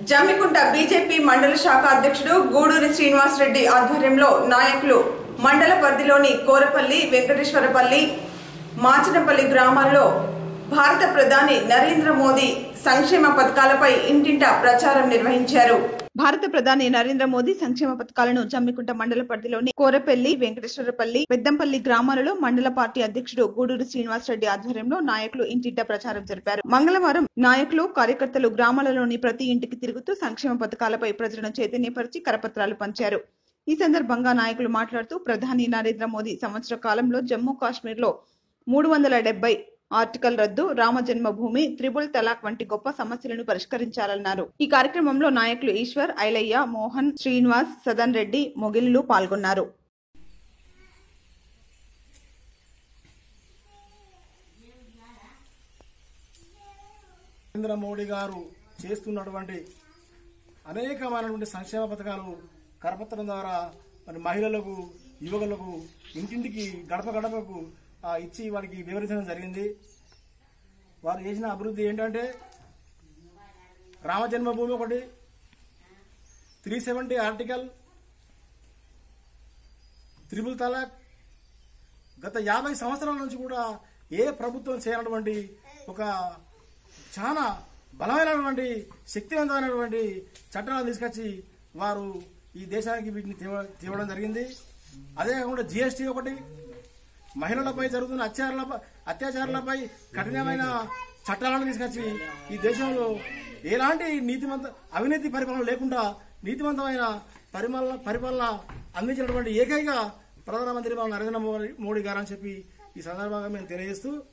Jammikunta BJP మండల శాఖ అధ్యక్షుడు గూడూరి శ్రీనివాసరెడ్డి ఆధ్వర్యంలో నాయకులు మండల పరిధిలోని కోరపల్లి వెంకటేశ్వరపల్లి మాచనపల్లి గ్రామాల్లో భారత ప్రధాని నరేంద్ర మోదీ సంక్షేమ పథకాలపై ఇంటింటా ప్రచారం నిర్వహించారు భారత ప్రధాని నరేంద్ర మోదీ సంక్షేమ పథకాలను జమ్మికుంట మండల పరిధిలోని కోరపల్లి వెంకటేశ్వరపల్లి పెద్దంపల్లి గ్రామాలలో మండల పార్టీ అధ్యక్షుడు గూడూరు శ్రీనివాసరెడ్డి ఆధ్వర్యంలో నాయకులు ఇంటింటా ప్రచారం జరిపారు మంగళవారం నాయకులు కార్యకర్తలు గ్రామాలలోని ప్రతి ఇంటికి తిరుగుతూ సంక్షేమ పథకాలపై ప్రజలను చైతన్యపరిచి కరపత్రాలు పంచారు ఈ సందర్భంగా నాయకులు మాట్లాడుతూ ప్రధాని నరేంద్ర మోదీ సంవత్సర కాలంలో జమ్మూ కాశ్మీర్ లో మూడు వందల డెబ్బై ఆర్టికల్ రద్దు రామ జన్మభూమి త్రిబుల్ తలాక్ వంటి గొప్ప సమస్యలను పరిష్కరించాలన్నారు ఈ కార్యక్రమంలో నాయకులు ఈశ్వర్ ఐలయ్య మోహన్ శ్రీనివాస్ సదన్ రెడ్డి మొగిలిలు పాల్గొన్నారు నరేంద్ర మోడీ గారు చేస్తున్నటువంటి అనేకమైనటువంటి సంక్షేమ పథకాలు కరపత్రం ద్వారా మరి మహిళలకు యువకులకు ఇంటింటికి గడప గడపకు ఆ, ఇచ్చి వారికి వివరించడం జరిగింది వారు చేసిన అభివృద్ధి ఏంటంటే రామ జన్మభూమి ఒకటి త్రీ సెవెంటీ ఆర్టికల్ త్రిబుల్ తలాక్ గత యాభై సంవత్సరాల నుంచి కూడా ఏ ప్రభుత్వం చేయనటువంటి ఒక చాలా బలమైనటువంటి శక్తివంతమైనటువంటి చట్టాలను తీసుకొచ్చి వారు ఈ దేశానికి వీటిని తేవ- తేవడం జరిగింది అదే కాకుండా జిఎస్టీ ఒకటి మహిళలపై జరుగుతున్న అత్యాచారాలపై అత్యాచారాలపై కఠినమైన చట్టాలను తీసుకొచ్చి ఈ దేశంలో ఎలాంటి నీతివంత అవినీతి పరిపాలన లేకుండా నీతివంతమైన పరిపాలన పరిపాలన అందించినటువంటి ఏకైక ప్రధానమంత్రి మన నరేంద్ర మోడీ మోడీ గారు అని చెప్పి ఈ సందర్భంగా మేము తెలియజేస్తూ